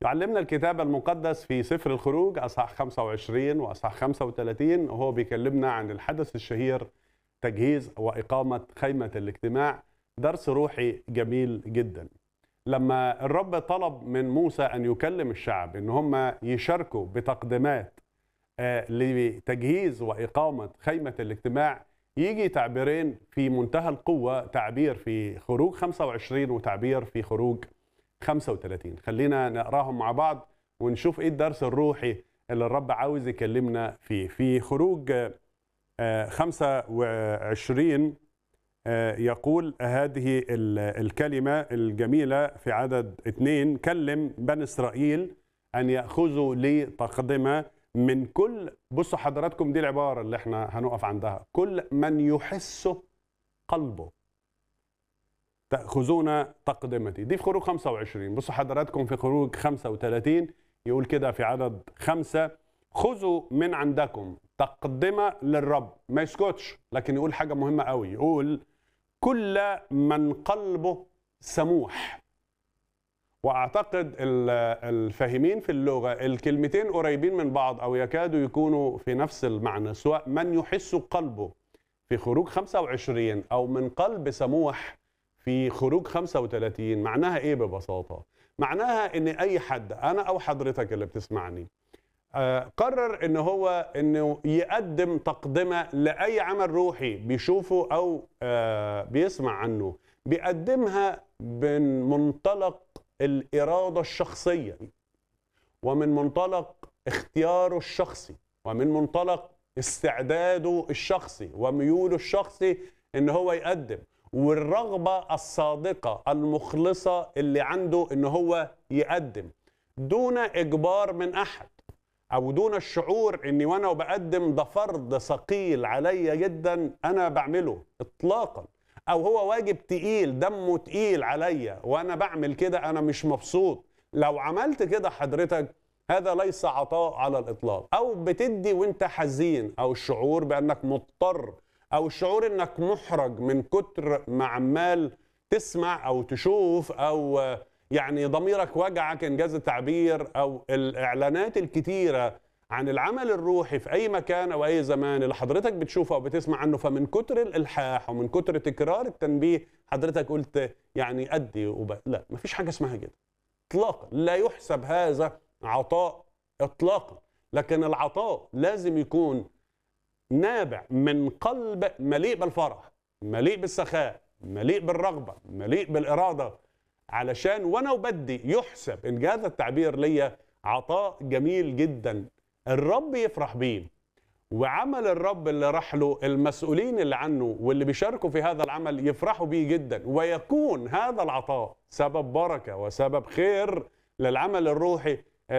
تعلمنا الكتاب المقدس في سفر الخروج اصحاح 25 واصحاح 35 وهو بيكلمنا عن الحدث الشهير تجهيز واقامه خيمه الاجتماع درس روحي جميل جدا لما الرب طلب من موسى ان يكلم الشعب ان هم يشاركوا بتقديمات آه، لتجهيز واقامه خيمه الاجتماع يجي تعبيرين في منتهى القوه تعبير في خروج 25 وتعبير في خروج 35 خلينا نقراهم مع بعض ونشوف ايه الدرس الروحي اللي الرب عاوز يكلمنا فيه في خروج آه، 25 آه، يقول هذه ال- الكلمة الجميلة في عدد اثنين كلم بني إسرائيل أن يأخذوا لي تقدمة من كل بصوا حضراتكم دي العبارة اللي احنا هنقف عندها كل من يحس قلبه تأخذون تقدمتي دي في خروج 25 بصوا حضراتكم في خروج 35 يقول كده في عدد خمسة خذوا من عندكم تقدمة للرب ما يسكتش لكن يقول حاجة مهمة قوي يقول كل من قلبه سموح واعتقد ال- الفاهمين في اللغه الكلمتين قريبين من بعض او يكادوا يكونوا في نفس المعنى سواء من يحس قلبه في خروج 25 او من قلب سموح في خروج 35 معناها ايه ببساطه معناها ان اي حد انا او حضرتك اللي بتسمعني آه، قرر ان هو انه يقدم تقدمه لاي عمل روحي بيشوفه او آه، بيسمع عنه بيقدمها من منطلق الاراده الشخصيه ومن منطلق اختياره الشخصي ومن منطلق استعداده الشخصي وميوله الشخصي ان هو يقدم والرغبه الصادقه المخلصه اللي عنده ان هو يقدم دون اجبار من احد او دون الشعور اني وانا بقدم ده فرض ثقيل عليا جدا انا بعمله اطلاقا او هو واجب تقيل دمه تقيل عليا وانا بعمل كده انا مش مبسوط لو عملت كده حضرتك هذا ليس عطاء على الاطلاق او بتدي وانت حزين او الشعور بانك مضطر او الشعور انك محرج من كتر ما عمال تسمع او تشوف او يعني ضميرك وجعك انجاز التعبير او الاعلانات الكتيره عن العمل الروحي في اي مكان او اي زمان اللي حضرتك بتشوفه او بتسمع عنه فمن كتر الالحاح ومن كتر تكرار التنبيه حضرتك قلت يعني ادي وب... لا مفيش حاجه اسمها كده اطلاقا لا يحسب هذا عطاء اطلاقا لكن العطاء لازم يكون نابع من قلب مليء بالفرح مليء بالسخاء مليء بالرغبه مليء بالاراده علشان وانا وبدي يحسب ان هذا التعبير ليا عطاء جميل جدا الرب يفرح بيه وعمل الرب اللي راح له المسؤولين اللي عنه واللي بيشاركوا في هذا العمل يفرحوا بيه جدا ويكون هذا العطاء سبب بركه وسبب خير للعمل الروحي